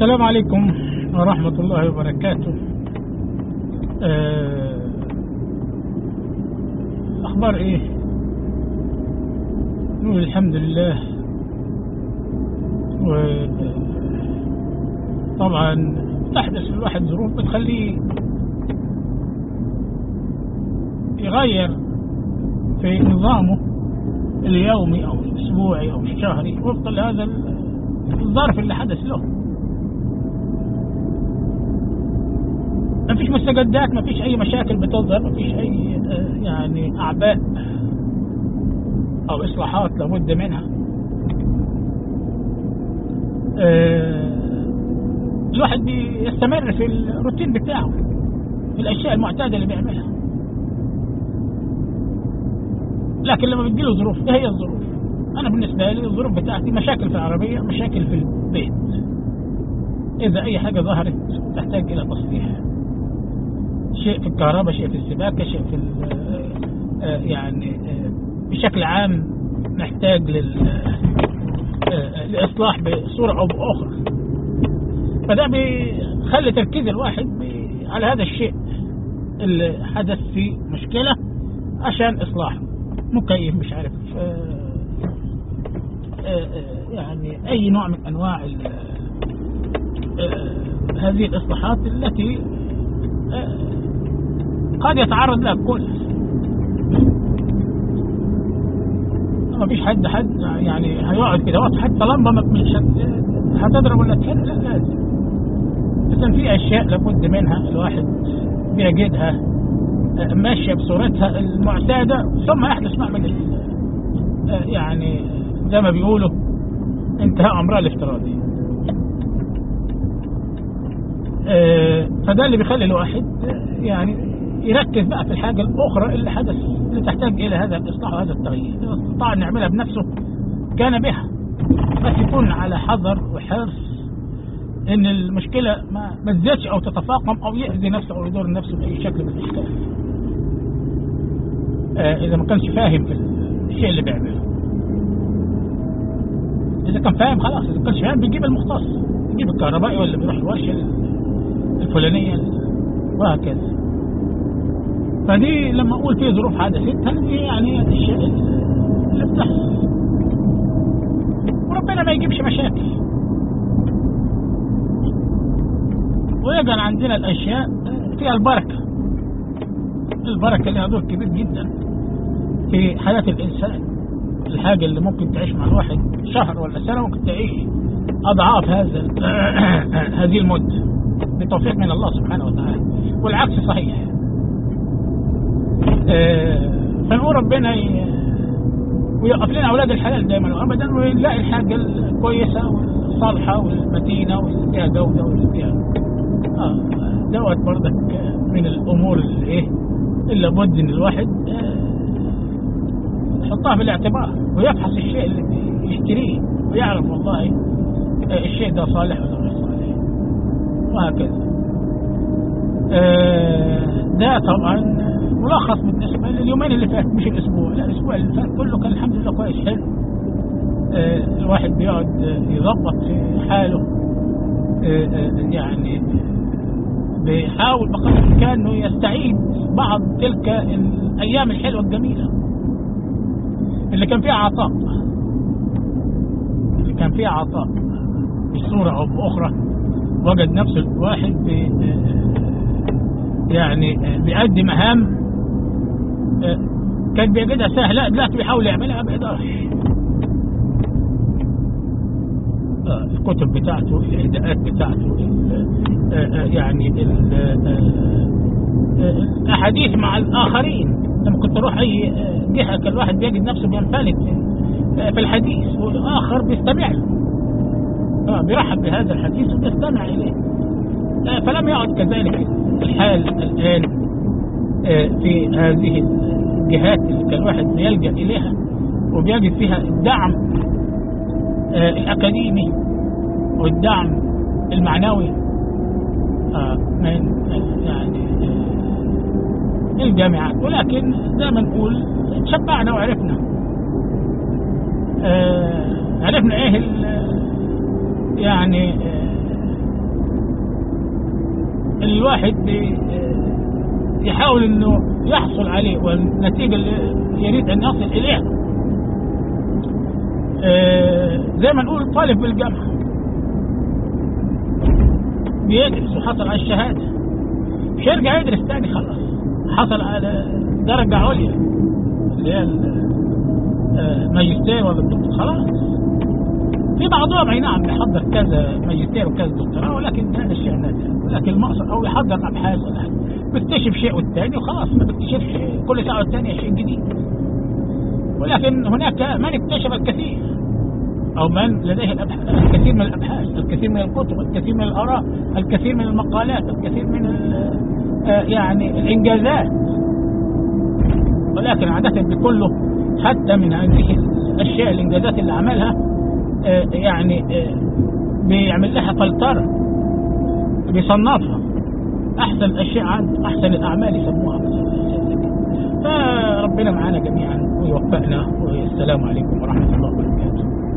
السلام عليكم ورحمة الله وبركاته آه، أخبار إيه نقول الحمد لله وطبعا تحدث للواحد ظروف بتخليه يغير في نظامه اليومي أو الأسبوعي أو الشهري وفقا لهذا الظرف اللي حدث له ما فيش مستجدات ما فيش اي مشاكل بتظهر ما فيش اي آه، يعني اعباء او اصلاحات لابد منها آه، الواحد بيستمر في الروتين بتاعه في الاشياء المعتاده اللي بيعملها لكن لما بتجيله ظروف ايه هي الظروف انا بالنسبه لي الظروف بتاعتي مشاكل في العربيه مشاكل في البيت اذا اي حاجه ظهرت تحتاج الى تصليح شيء في الكهرباء شيء في السباكة شيء في ال- آه، يعني آه، بشكل عام محتاج لل آه، لإصلاح بصورة أو بأخرى فده بيخلي تركيز الواحد بي- على هذا الشيء اللي حدث فيه مشكلة عشان إصلاحه مكيف مش عارف آه، آه، آه، يعني أي نوع من أنواع ال- آه، هذه الإصلاحات التي آه، قد يتعرض لها الكل ما فيش حد حد يعني هيقعد كده وقت حتى لمبه ما مش هت- هتضرب ولا تحل لا لازم اذا في اشياء لابد منها الواحد بيجدها آه، ماشيه بصورتها المعتاده ثم يحدث نوع من ال- آه، يعني زي ما بيقولوا انتهاء عمرها الافتراضي آه، فده اللي بيخلي الواحد آه، يعني يركز بقى في الحاجة الأخرى اللي حدث اللي تحتاج إلى هذا الإصلاح وهذا التغيير إذا استطاع أن يعملها بنفسه كان بها بس يكون على حذر وحرص إن المشكلة ما ما تزيدش أو تتفاقم أو يأذي نفسه أو يضر نفسه بأي شكل من الأشكال آه، إذا ما كانش فاهم في الشيء اللي بيعمله إذا كان فاهم خلاص إذا كانش فاهم بيجيب المختص يجيب الكهربائي ولا بيروح الورشة الفلانية وهكذا فدي لما اقول في ظروف حدثت هذه يعني الاشياء اللي بتحصل وربنا ما يجيبش مشاكل ويجعل عندنا الاشياء فيها البركه البركه لها دور كبير جدا في حياه الانسان الحاجه اللي ممكن تعيش مع الواحد شهر ولا سنه ممكن تعيش اضعاف هذا هذه المده بتوفيق من الله سبحانه وتعالى والعكس صحيح آه، فنقول ربنا ي- ويقف لنا اولاد الحلال دائما وابدا ونلاقي الحاجه الكويسه والصالحه والمتينه واللي فيها جوده واللي فيها اه دوت برضك من الامور اللي ايه اللي لابد ان الواحد آه، يحطها في الاعتبار ويفحص الشيء اللي يشتريه ويعرف والله آه، الشيء ده صالح ولا غير صالح وهكذا آه، ده طبعا ملخص بالنسبه لليومين اللي فات مش الاسبوع لا الاسبوع اللي فات كله كان الحمد لله كويس حلو آه، الواحد بيقعد آه، يظبط في حاله آه، آه، يعني بيحاول بقدر الامكان انه يستعيد بعض تلك الايام الحلوه الجميله اللي كان فيها عطاء اللي كان فيها عطاء بصوره او باخرى وجد نفسه الواحد بي يعني بيأدي مهام كان بيجدها سهلة دلوقتي بيحاول يعملها ما بيقدرش آه، الكتب بتاعته الإهداءات بتاعته ال- آه، آه، يعني ال- آه، آه، الأحاديث مع الآخرين لما كنت أروح أي آه، جهة كان الواحد بيجد نفسه بينفلت في- آه، في الحديث والآخر بيستمع له آه، بيرحب بهذا الحديث وبيستمع إليه آه، فلم يعد كذلك الحال الآن آه، في هذه الجهات اللي كان الواحد بيلجأ إليها وبيجد فيها الدعم آه، الأكاديمي والدعم المعنوي آه، من آه، يعني آه، الجامعات ولكن زي ما نقول تشبعنا وعرفنا آه، عرفنا ايه ال- يعني آه، اللي الواحد آه، يحاول انه يحصل عليه والنتيجة اللي يريد ان يصل اليها آه، زي ما نقول طالب بالجامعة بيدرس وحصل على الشهادة مش هيرجع يدرس تاني خلاص حصل على درجة عليا اللي هي الماجستير ولا الدكتور خلاص في بعضهم اي نعم يحضر كذا ماجستير وكذا دكتوراه ولكن هذا الشيء نادر ولكن المقصد او يحضر ابحاث ولا حاجه بيكتشف شيء والثاني وخلاص ما بيكتشفش كل ساعه والثانيه شيء جديد ولكن هناك من اكتشف الكثير او من لديه الأبحاث الكثير من الابحاث الكثير من الكتب الكثير من الاراء الكثير من المقالات الكثير من آه، يعني الانجازات ولكن عاده بكله حتى من هذه الاشياء الانجازات اللي عملها آه، يعني آه، بيعمل لها فلترة بيصنفها احسن الاشياء عنده احسن الاعمال يسموها فربنا معانا جميعا ويوفقنا والسلام عليكم ورحمه الله وبركاته